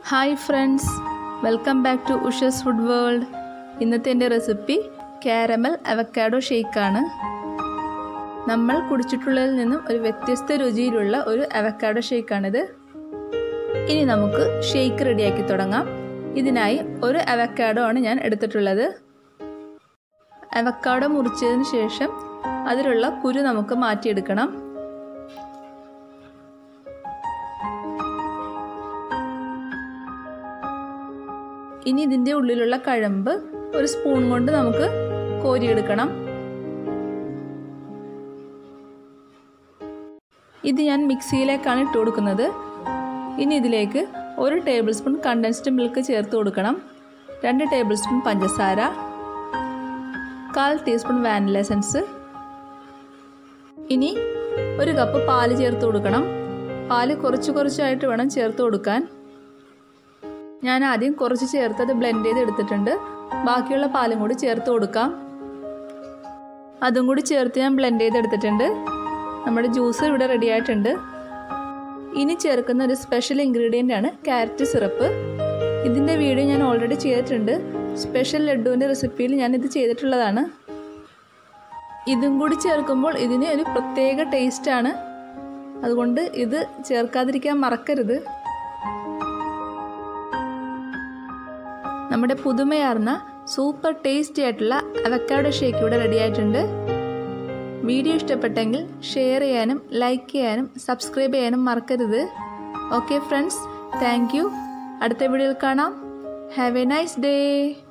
hi friends welcome back to Ushas food world ഇന്നത്തെ എൻ്റെ recipe caramel avocado ഷേക്കാണ് നമ്മൾ കുടിച്ചിട്ടുള്ളതിൽ നിന്നും ഒരു വ്യത്യസ്ത രുചിയിലുള്ള ഒരു അവക്കാഡോ ഷേക്കാണിത് ഇനി നമുക്ക് ഷേക്ക് റെഡിയാക്കി തുടങ്ങാം ഇതിനായി ഒരു അവക്കാഡോ ആണ് ഞാൻ എടുത്തിട്ടുള്ളത് അവക്കാഡോ മുറിച്ചതിന് ശേഷം അതിലുള്ള കുരു നമുക്ക് മാറ്റിയെടുക്കണം ഇനി ഇതിൻ്റെ ഉള്ളിലുള്ള കഴമ്പ് ഒരു സ്പൂൺ കൊണ്ട് നമുക്ക് കോരിയെടുക്കണം ഇത് ഞാൻ മിക്സിയിലേക്കാണ് ഇട്ട് കൊടുക്കുന്നത് ഇനി ഇതിലേക്ക് ഒരു ടേബിൾ സ്പൂൺ കണ്ടൻസ്ഡ് മിൽക്ക് ചേർത്ത് കൊടുക്കണം രണ്ട് ടേബിൾ സ്പൂൺ പഞ്ചസാര കാൽ ടീസ്പൂൺ വാനില എസൻസ് ഇനി ഒരു കപ്പ് പാല് ചേർത്ത് കൊടുക്കണം പാല് കുറച്ച് കുറച്ചായിട്ട് വേണം ചേർത്ത് കൊടുക്കാൻ ഞാൻ ആദ്യം കുറച്ച് ചേർത്ത് അത് ബ്ലെൻഡ് ചെയ്ത് എടുത്തിട്ടുണ്ട് ബാക്കിയുള്ള പാലും കൂടി ചേർത്ത് കൊടുക്കാം അതും കൂടി ചേർത്ത് ഞാൻ ബ്ലെൻഡ് ചെയ്ത് എടുത്തിട്ടുണ്ട് നമ്മുടെ ജ്യൂസ് ഇവിടെ റെഡി ആയിട്ടുണ്ട് ഇനി ചേർക്കുന്ന ഒരു സ്പെഷ്യൽ ഇൻഗ്രീഡിയൻ്റ് ആണ് ക്യാരറ്റ് സിറപ്പ് ഇതിൻ്റെ വീഡിയോ ഞാൻ ഓൾറെഡി ചെയ്തിട്ടുണ്ട് സ്പെഷ്യൽ ലഡുവിൻ്റെ റെസിപ്പിയിൽ ഞാൻ ഇത് ചെയ്തിട്ടുള്ളതാണ് ഇതും കൂടി ചേർക്കുമ്പോൾ ഇതിന് ഒരു പ്രത്യേക ടേസ്റ്റാണ് അതുകൊണ്ട് ഇത് ചേർക്കാതിരിക്കാൻ മറക്കരുത് നമ്മുടെ പുതുമയാർന്ന സൂപ്പർ ടേസ്റ്റി ആയിട്ടുള്ള അവക്കാഡോ ഷേക്ക് ഇവിടെ റെഡി ആയിട്ടുണ്ട് വീഡിയോ ഇഷ്ടപ്പെട്ടെങ്കിൽ ഷെയർ ചെയ്യാനും ലൈക്ക് ചെയ്യാനും സബ്സ്ക്രൈബ് ചെയ്യാനും മറക്കരുത് ഓക്കെ ഫ്രണ്ട്സ് താങ്ക് യു അടുത്ത വീഡിയോയിൽ കാണാം ഹാവ് എ നൈസ് ഡേ